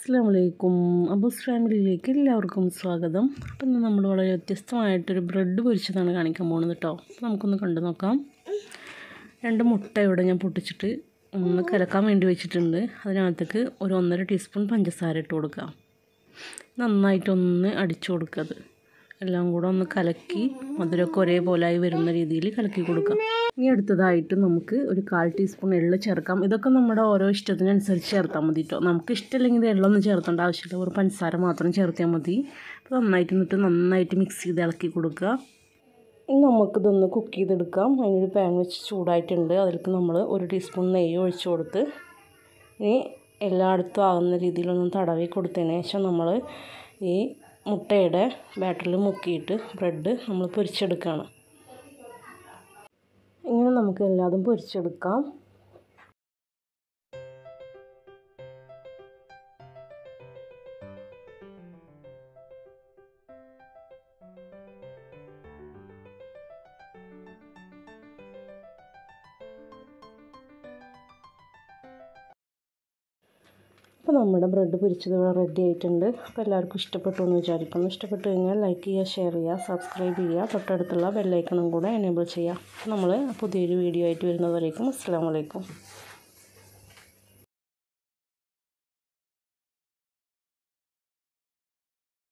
അസ്സാം വലൈക്കും അബൂസ് ഫാമിലിയിലേക്ക് എല്ലാവർക്കും സ്വാഗതം അപ്പം ഇന്ന് നമ്മൾ വളരെ വ്യത്യസ്തമായിട്ടൊരു ബ്രെഡ് പൊരിച്ചതാണ് കാണിക്കാൻ പോകുന്നത് കേട്ടോ അപ്പോൾ നമുക്കൊന്ന് കണ്ടു നോക്കാം രണ്ട് മുട്ട ഇവിടെ ഞാൻ പൊട്ടിച്ചിട്ട് ഒന്ന് കലക്കാൻ വേണ്ടി വെച്ചിട്ടുണ്ട് അതിനകത്തേക്ക് ഒരു ഒന്നര ടീസ്പൂൺ പഞ്ചസാര ഇട്ട് കൊടുക്കാം നന്നായിട്ടൊന്ന് അടിച്ചു കൊടുക്കത് എല്ലാം കൂടെ ഒന്ന് കലക്കി മധുരമൊക്കെ ഒരേപോലായി വരുന്ന രീതിയിൽ കലക്കി കൊടുക്കാം ഇനി അടുത്തതായിട്ട് നമുക്ക് ഒരു കാൽ ടീസ്പൂൺ എള്ള് ചേർക്കാം ഇതൊക്കെ നമ്മുടെ ഓരോ ഇഷ്ടത്തിനനുസരിച്ച് ചേർത്താൽ മതി കേട്ടോ നമുക്ക് ഇഷ്ടമില്ലെങ്കിൽ ഇത് എള്ളൊന്നും ചേർത്തേണ്ട ആവശ്യമില്ല ഒരു പഞ്ചസാര മാത്രം ചേർത്താൽ മതി അപ്പോൾ നന്നായിട്ട് എന്നിട്ട് നന്നായിട്ട് മിക്സ് ചെയ്ത് ഇളക്കി കൊടുക്കുക ഇനി നമുക്കിതൊന്ന് കുക്ക് ചെയ്തെടുക്കാം അതിനൊരു പാൻ വെച്ച് ചൂടായിട്ടുണ്ട് അതിലേക്ക് നമ്മൾ ഒരു ടീസ്പൂൺ നെയ്യ് ഒഴിച്ച് കൊടുത്ത് ഇനി എല്ലായിടത്തും ആകുന്ന രീതിയിലൊന്ന് തടവി കൊടുത്തതിന് ശേഷം നമ്മൾ ഈ മുട്ടയുടെ ബാറ്ററിൽ മുക്കിയിട്ട് ബ്രെഡ് നമ്മൾ പൊരിച്ചെടുക്കുകയാണ് ഇങ്ങനെ നമുക്ക് എല്ലാതും പൊരിച്ചെടുക്കാം അപ്പോൾ നമ്മുടെ ബ്രെഡ് പൊരിച്ചത് ഇവിടെ റെഡി ആയിട്ടുണ്ട് അപ്പോൾ എല്ലാവർക്കും ഇഷ്ടപ്പെട്ടു എന്ന് വിചാരിക്കുന്നു ഇഷ്ടപ്പെട്ടു കഴിഞ്ഞാൽ ലൈക്ക് ചെയ്യുക ഷെയർ ചെയ്യുക സബ്സ്ക്രൈബ് ചെയ്യുക തൊട്ടടുത്തുള്ള ബെല്ലൈക്കണും കൂടെ എനേബിൾ ചെയ്യുക നമ്മൾ പുതിയൊരു വീഡിയോ ആയിട്ട് വരുന്നതുവരേക്കും അസ്സാം വലൈക്കും